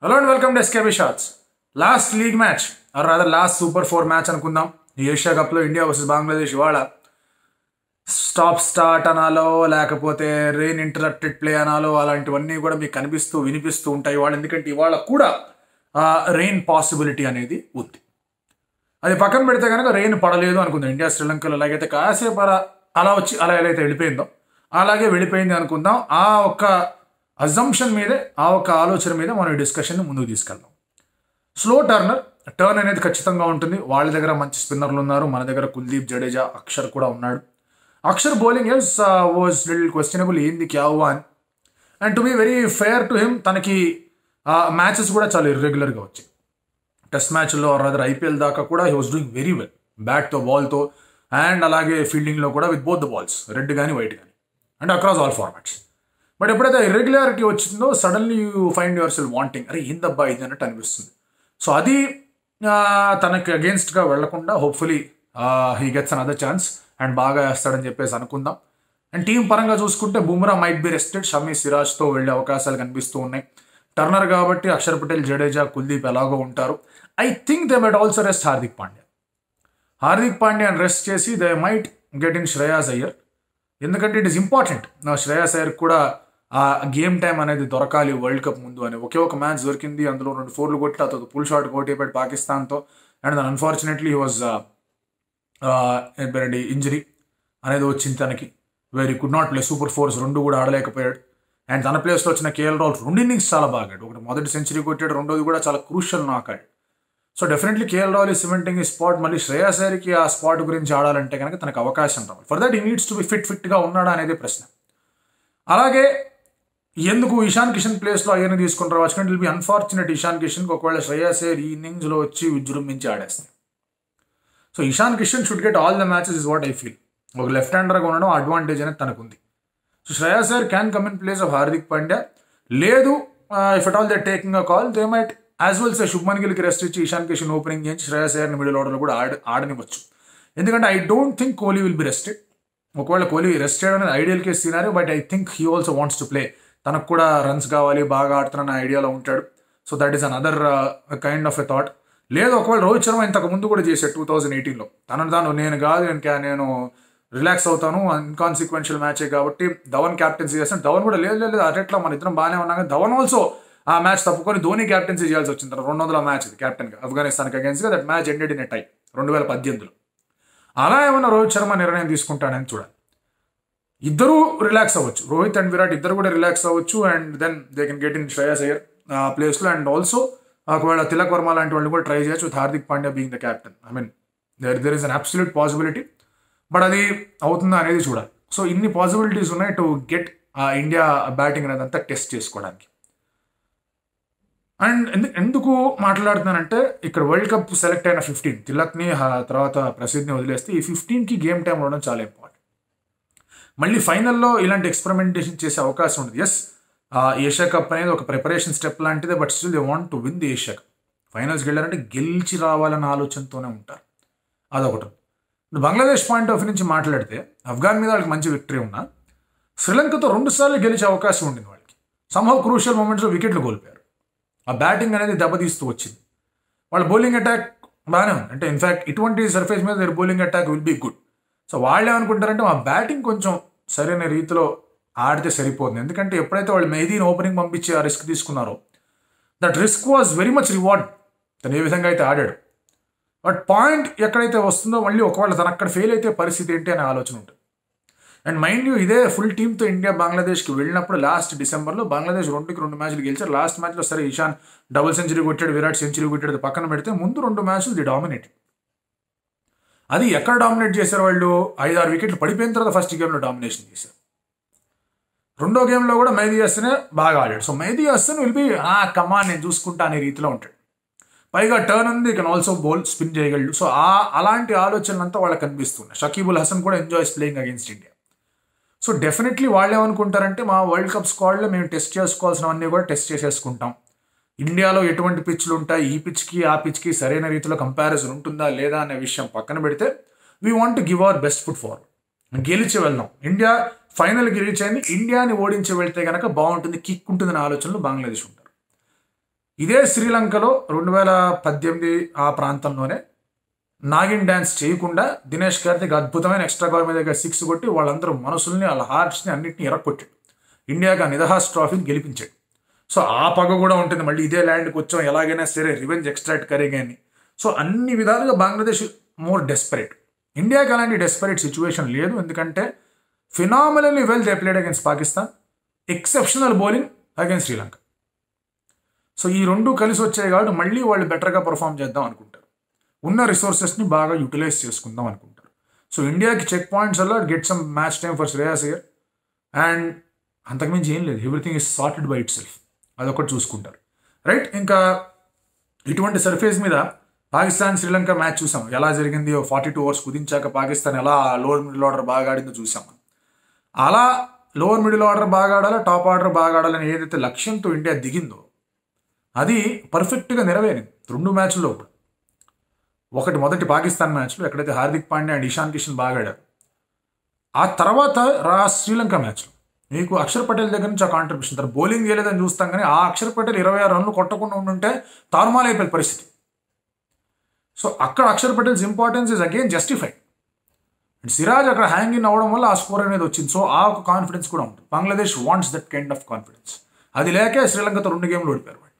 hello and welcome to SKB shots last league match or rather last super four match అనుకుందాం ఈ Asia కప్లో India versus Bangladesh ఇవాళ stop start అనాలో లేకపోతే rain interrupted play అనాలో అలాంటివన్నీ కూడా మీకు కనిపిస్తూ వినిపిస్తూ ఉంటాయి ఇవాళ ఎందుకంటే ఇవాళ కూడా రెయిన్ పాసిబిలిటీ అనేది ఉంది అది పక్కన పెడితే కనుక రెయిన్ పడలేదు అనుకుందాం ఇండియా శ్రీలంకలో ఎలాగైతే కాసేపు అలా అలా వచ్చి అలా ఎలా అయితే వెళ్ళిపోయిందో అలాగే వెళ్ళిపోయింది అనుకుందాం ఆ ఒక్క అజంప్షన్ మీదే ఆ ఒక్క ఆలోచన మీద మనం ఈ డిస్కషన్ ముందుకు తీసుకెళ్దాం స్లో టర్నర్ టర్న్ అనేది ఖచ్చితంగా ఉంటుంది వాళ్ళ దగ్గర మంచి స్పిన్నర్లు ఉన్నారు మన దగ్గర కుల్దీప్ జడేజా అక్షర్ కూడా ఉన్నాడు Axar bowling is was little questionable ఏంది క్యావు అని and to be very fair to him తనకి మ్యాచెస్ కూడా చాలా ఇర్రెగ్యులర్గా వచ్చాయి టెస్ట్ మ్యాచ్లో రాదర్ ఐపీఎల్ దాకా కూడా he was doing very well బ్యాట్తో బాల్తో అండ్ అలాగే ఫీల్డింగ్లో కూడా with both the balls red కానీ వైట్ కానీ and across all formats but ఎప్పుడైతే ఇర్రెగ్యులారిటీ వచ్చిందో suddenly you find yourself wanting అరే ఏందబ్బా ఇది అన్నట్టు అనిపిస్తుంది సో అది తనకి అగేన్స్ట్గా వెళ్లకుండా hopefully he gets another chance and బాగా వేస్తాడని చెప్పేసి అనుకుందాం అండ్ టీం పరంగా చూసుకుంటే Bumrah might be rested Shami సిరాజ్తో వెళ్ళే అవకాశాలు కనిపిస్తూ ఉన్నాయి టర్నర్ కాబట్టి అక్షర్ పటేల్ జడేజా కుల్దీప్ ఎలాగో ఉంటారు I think they might also rest Hardik Pandya Hardik పాండ్యాని రెస్ట్ చేసి they might get in Shreyas Iyer ఎందుకంటే ఇట్ ఈస్ ఇంపార్టెంట్ నా శ్రేయాస్ అయ్యర్ కూడా ఆ గేమ్ టైం అనేది దొరకాలి వరల్డ్ కప్ ముందు అని ఒకే ఒక మ్యాచ్ దొరికింది అందులో రెండు ఫోర్లు కొట్టి అతను పుల్ షాట్ కొట్టేపాడు పాకిస్తాన్తో and then unfortunately he was ఏంటండి ఇంజరీ అనేది వచ్చింది తనకి very could not play super fours రెండు కూడా ఆడలేకపోయాడు అండ్ తన ప్లేస్లో వచ్చిన కేఎల్ రాహుల్ రెండు ఇన్నింగ్స్ చాలా బాగాడు ఒకటి మొదటి సెంచరీ కొట్టాడు రెండోది కూడా చాలా క్రూషియల్ నాకాడు సో డెఫినెట్లీ కేఎల్ రాహుల్ ఈ సిమెంటింగ్ ఈ స్పాట్ మళ్ళీ శ్రేయాస్ అయ్యర్కి ఆ స్పాట్ గురించి ఆడాలంటే కనుక తనకు అవకాశం రావాలి for that he needs to be fit ఫిట్గా ఉన్నాడా అనేది ప్రశ్న అలాగే ఎందుకు ఇషాన్ కిషన్ ప్లేస్లో అయ్యని తీసుకుని రావచ్చు అంటే బి అన్ఫార్చునేట్ ఇషాన్ కిషన్కి ఒకవేళ శ్రేయాస్ అయ్యర్ ఈ ఇన్నింగ్స్లో వచ్చి విజృంభించి ఆడేస్తాయి so Ishan Kishan should get all the matches is what I feel ఒక లెఫ్ట్ హ్యాండర్గా ఉండడం అడ్వాంటేజ్ అనేది తనకు ఉంది so Shreyas Iyer can come in place of Hardik Pandya లేదు if at all they taking a call they might as well say Shubman గిల్కి రెస్ట్ ఇచ్చి Ishan Kishan opening చేయించి శ్రేయాస్ అయ్యర్ని మిడిల్ ఆర్డర్లో కూడా ఆడ ఆడనివ్వచ్చు ఎందుకంటే I don't think Kohli will be rested ఒకవేళ కోహ్లీ రెస్ట్ చేయడం అనేది ideal case scenario but I think he also wants to play తనకు కూడా రన్స్ కావాలి బాగా ఆడుతున్న ఐడియాలో ఉంటాడు so that is another kind of a thought లేదు ఒకవేళ రోహిత్ శర్మ ఇంతకు ముందు కూడా చేశాడు టూ థౌజండ్ ఎయిటీన్లో తనను తాను నేను కాదు నేను నేను రిలాక్స్ అవుతాను అన్కాన్సిక్వెన్షియల్ మ్యాచే కాబట్టి ధవన్ క్యాప్టెన్సీ చేస్తాను ధవన్ కూడా లేదు లేదు అట్లా మన ఇద్దరం బాగానే ఉన్నాం కానీ ధవన్ ఆల్సో ఆ మ్యాచ్ తప్పుకొని ధోని క్యాప్టెన్సీ చేయాల్సి వచ్చింది రెండు వందల మ్యాచ్ ఇది క్యాప్టెన్గా ఆఫ్ఘనిస్తాన్కి అగేన్స్గా that match ended in a tie రెండు వేల పద్దెనిమిదిలో అలా ఏమన్నా రోహిత్ శర్మ నిర్ణయం తీసుకుంటాడని చూడాలి ఇద్దరూ రిలాక్స్ అవ్వచ్చు రోహిత్ అండ్ విరాట్ ఇద్దరు కూడా రిలాక్స్ అవ్వచ్చు and then they can get in Shreyas Iyer ఆ ప్లేస్లో అండ్ ఆల్సో ఒకవేళ తిలక్ వర్మ లాంటి వాళ్ళు కూడా ట్రై చేయొచ్చు with Hardik Pandya being the captain I mean there there is an absolute possibility but అది అవుతుందా అనేది చూడాలి సో ఇన్ని పాసిబిలిటీస్ ఉన్నాయి టు గెట్ ఇండియా బ్యాటింగ్ అనేది అంతా టెస్ట్ చేసుకోవడానికి అండ్ ఎందుకు ఎందుకు మాట్లాడుతున్నానంటే ఇక్కడ వరల్డ్ కప్ సెలెక్ట్ అయిన ఫిఫ్టీన్ తిలక్ని తర్వాత ప్రసిద్ధిని వదిలేస్తే ఈ ఫిఫ్టీన్కి గేమ్ టైం ఉండడం చాలా ఇంపార్టెంట్ మళ్ళీ ఫైనల్లో ఇలాంటి ఎక్స్పెరిమెంటేషన్ చేసే అవకాశం ఉంది ఎస్ ఏషియా కప్ అనేది ఒక ప్రిపరేషన్ స్టెప్ లాంటిదే but still they want to win the Asia cup ఫైనల్స్కి వెళ్ళారంటే గెలిచి రావాలన్న ఆలోచనతోనే ఉంటారు అదొకటి బంగ్లాదేశ్ పాయింట్ ఆఫ్ నుంచి మాట్లాడితే ఆఫ్ఘాన్ మీద వాళ్ళకి మంచి విక్టరీ ఉన్నా శ్రీలంకతో రెండుసార్లు గెలిచే అవకాశం ఉండింది వాళ్ళకి సంహవ్ క్రూషియల్ మూమెంట్స్లో వికెట్లు కోల్పోయారు ఆ బ్యాటింగ్ అనేది దెబ్బతీస్తూ వచ్చింది వాళ్ళ బౌలింగ్ అటాక్ బాగానే ఉంది అంటే ఇన్ఫాక్ట్ ఇటువంటి సర్ఫేస్ మీద their bowling attack will be good so వాళ్ళు ఏమనుకుంటారంటే మా బ్యాటింగ్ కొంచెం సరైన రీతిలో ఆడితే సరిపోతుంది ఎందుకంటే ఎప్పుడైతే వాళ్ళు మెహదీని ఓపెనింగ్ పంపించి ఆ రిస్క్ తీసుకున్నారో that risk was very much reward తను ఏ విధంగా అయితే ఆడాడు బట్ పాయింట్ ఎక్కడైతే వస్తుందో మళ్ళీ ఒకవేళ తను అక్కడ ఫెయిల్ అయితే పరిస్థితి ఏంటి అనే ఆలోచన ఉంటుంది అండ్ మైండ్ యూ ఇదే ఫుల్ టీమ్తో ఇండియా బంగ్లాదేశ్కి వెళ్ళినప్పుడు లాస్ట్ డిసెంబర్లో బంగ్లాదేశ్ రెండుకి రెండు మ్యాచ్లు గెలిచారు లాస్ట్ మ్యాచ్లో సరే ఇషాన్ డబుల్ సెంచరీ కొట్టాడు విరాట్ సెంచరీ కొట్టాడు పక్కన పెడితే ముందు రెండు మ్యాచ్లు ది డామినేట్ అది ఎక్కడ డామినేట్ చేశారు వాళ్ళు ఐదు ఆరు వికెట్లు పడిపోయిన తర్వాత ఫస్ట్ గేమ్లో డామినేషన్ చేశారు రెండో గేమ్లో కూడా మైదీ హసనే బాగా ఆడాడు so Mehidy Hasan will be a కమా నేను చూసుకుంటా అనే రీతిలో ఉంటాడు పైగా టర్న్ ఉంది కెన్ ఆల్సో బౌల్ స్పిన్ చేయగలడు సో ఆ అలాంటి ఆలోచనలంతా వాళ్ళకి కనిపిస్తున్నాయి షకీబుల్ హసన్ కూడా enjoys playing against India so definitely వాళ్ళు ఏమనుకుంటారంటే మా వరల్డ్ కప్ స్క్వాడ్లో మేము టెస్ట్ చేసుకోవాల్సినవన్నీ కూడా టెస్ట్ చేసేసుకుంటాం ఇండియాలో ఎటువంటి పిచ్లు ఉంటాయి ఈ పిచ్కి ఆ పిచ్కి సరైన రీతిలో కంపారిజన్ ఉంటుందా లేదా అనే విషయం పక్కన పెడితే we want give our best foot forward గెలిచి వెళ్దాం ఇండియా ఫైనల్కి రీచ్ అయింది ఇండియాని ఓడించి వెళ్తే కనుక బాగుంటుంది కిక్ ఉంటుందనే ఆలోచనలో బంగ్లాదేశ్ ఉంటారు ఇదే శ్రీలంకలో రెండు వేల పద్దెనిమిది ఆ ప్రాంతంలోనే నాగిన్ డ్యాన్స్ చేయకుండా దినేష్ కార్తిక్ అద్భుతమైన ఎక్స్ట్రా కవర్ మీద సిక్స్ కొట్టి వాళ్ళందరూ మనసుల్ని వాళ్ళ హార్ట్స్ని అన్నింటినీ ఎరక్కొట్టాడు ఇండియాగా నిదహాస్ ట్రాఫీని గెలిపించాడు సో ఆ పగ కూడా ఉంటుంది మళ్ళీ ఇదే ల్యాండ్కి వచ్చాం ఎలాగైనా సరే రివెంజ్ ఎక్స్ట్రాక్ట్ కరేగా అని సో అన్ని విధాలుగా బంగ్లాదేశ్ మోర్ డెస్పరేట్ ఇండియాకి అలాంటి డెస్పరేట్ సిచ్యువేషన్ లేదు ఎందుకంటే phenomenally well they played against Pakistan exceptional bowling against Sri Lanka so ఈ రెండు కలిసి వచ్చాయి కాబట్టి మళ్ళీ వాళ్ళు బెటర్గా పర్ఫామ్ చేద్దాం అనుకుంటారు ఉన్న రిసోర్సెస్ని బాగా యూటిలైజ్ చేసుకుందాం అనుకుంటారు సో ఇండియాకి చెక్ పాయింట్స్ వల్ల get some match time for Shreyas Iyer and అంతకుమించి ఏం లేదు everything is sorted by itself అదొకటి చూసుకుంటారు రైట్ ఇంకా ఇటువంటి సర్ఫేస్ మీద పాకిస్తాన్ శ్రీలంక మ్యాచ్ చూసాం ఎలా జరిగింది ఫార్టీ టూ అవర్స్ కుదించాక పాకిస్తాన్ ఎలా లోవర్ మిడిల్ ఆర్డర్ బాగా ఆడిందో చూసాం అలా లోవర్ మిడిల్ ఆర్డర్ బాగా ఆడాలి టాప్ ఆర్డర్ బాగా ఆడాలని ఏదైతే లక్ష్యంతో ఇండియా దిగిందో అది పర్ఫెక్ట్గా నెరవేరింది రెండు మ్యాచ్ల్లో కూడా ఒకటి మొదటి పాకిస్తాన్ మ్యాచ్లో ఎక్కడైతే హార్దిక్ పాండ్యా అండ్ ఇషాన్ కిషన్ బాగా ఆడారు ఆ తర్వాత రా శ్రీలంక మ్యాచ్లో మీకు అక్షర్ పటేల్ దగ్గర నుంచి ఆ కాంట్రిబ్యూషన్ తను బౌలింగ్ చేయలేదని చూస్తాం కానీ ఆ అక్షర్ పటేల్ ఇరవై ఆరు రన్లు కొట్టకుండా ఉండుంటే తారుమాలు అయిపోయే పరిస్థితి సో అక్కడ Axar Patel's importance is again justified and Siraj అక్కడ హ్యాంగ్ ఇన్ అవ్వడం వల్ల ఆ స్కోర్ అనేది వచ్చింది సో ఆ ఒక కాన్ఫిడెన్స్ కూడా ఉంటుంది Bangladesh wants that kind of confidence అది లేకే శ్రీలంకతో రెండు గేమ్లు ఓడిపారు వాళ్ళు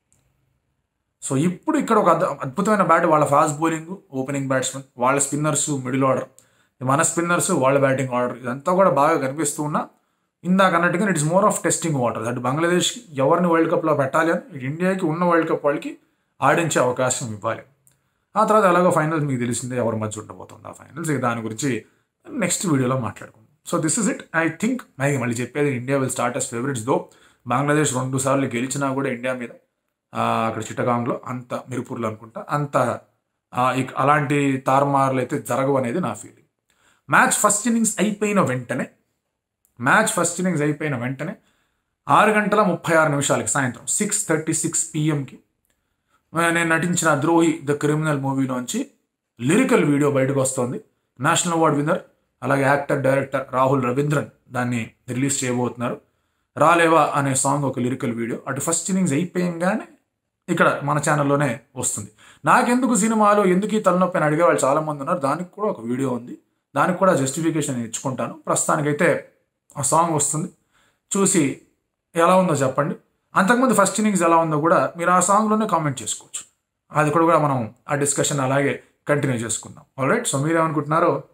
సో ఇప్పుడు ఇక్కడ ఒక అద్భు- అద్భుతమైన బ్యాట్ వాళ్ళ ఫాస్ట్ బౌలింగ్ ఓపెనింగ్ బ్యాట్స్మెన్ వాళ్ళ స్పిన్నర్స్ మిడిల్ ఆర్డర్ మన స్పిన్నర్స్ వాళ్ళ బ్యాటింగ్ ఆర్డర్ ఇదంతా కూడా బాగా కనిపిస్తూ ఉన్నా ఇందాక అన్నట్టుగా it's more of testing water అటు బంగ్లాదేశ్కి ఎవరిని వరల్డ్ కప్లో పెట్టాలి అని ఇటు ఇండియాకి ఉన్న వరల్డ్ కప్ వాళ్ళకి ఆడించే అవకాశం ఇవ్వాలి ఆ తర్వాత ఎలాగో ఫైనల్స్ మీకు తెలిసిందే ఎవరి మధ్య ఉండబోతుంది ఆ ఫైనల్స్ ఇక దాని గురించి నెక్స్ట్ వీడియోలో మాట్లాడుకుందాం so this is it I think అది మళ్ళీ చెప్పేది India will start as favourites though Bangladesh రెండు సార్లు గెలిచినా కూడా ఇండియా మీద ఆ, అక్కడ చిట్టగాంగ్లో అంత మిరుపూర్లో అనుకుంటా అంత ఆ, ఇక- అలాంటి తారుమారులు అయితే జరగవు అనేది నా ఫీలింగ్ మ్యాచ్ ఫస్ట్ ఇన్నింగ్స్ అయిపోయిన వెంటనే మ్యాచ్ ఫస్ట్ ఇన్నింగ్స్ అయిపోయిన వెంటనే ఆరు గంటల ముప్పై ఆరు నిమిషాలకి సాయంత్రం సిక్స్ థర్టీ సిక్స్ పిఎంకి నేను నటించిన ద్రోహి ద క్రిమినల్ మూవీలోంచి లిరికల్ వీడియో బయటకు వస్తుంది నేషనల్ అవార్డ్ విన్నర్ అలాగే యాక్టర్ డైరెక్టర్ రాహుల్ రవీంద్రన్ దాన్ని రిలీజ్ చేయబోతున్నారు రాలేవా అనే సాంగ్ ఒక లిరికల్ వీడియో అటు ఫస్ట్ ఇన్నింగ్స్ అయిపోయంగానే ఇక్కడ మన ఛానల్లోనే వస్తుంది నాకెందుకు సినిమాలు ఎందుకు ఈ తలనొప్పి అని అడిగే వాళ్ళు చాలా మంది ఉన్నారు దానికి కూడా ఒక వీడియో ఉంది దానికి కూడా జస్టిఫికేషన్ ఇచ్చుకుంటాను ప్రస్తుతానికైతే ఆ సాంగ్ వస్తుంది చూసి ఎలా ఉందో చెప్పండి అంతకుముందు ఫస్ట్ ఇన్నింగ్స్ ఎలా ఉందో కూడా మీరు ఆ సాంగ్లోనే కామెంట్ చేసుకోవచ్చు అది కూడా కూడా మనం ఆ డిస్కషన్ అలాగే కంటిన్యూ చేసుకుందాం ఆల్రైట్ సో మీరేమనుకుంటున్నారో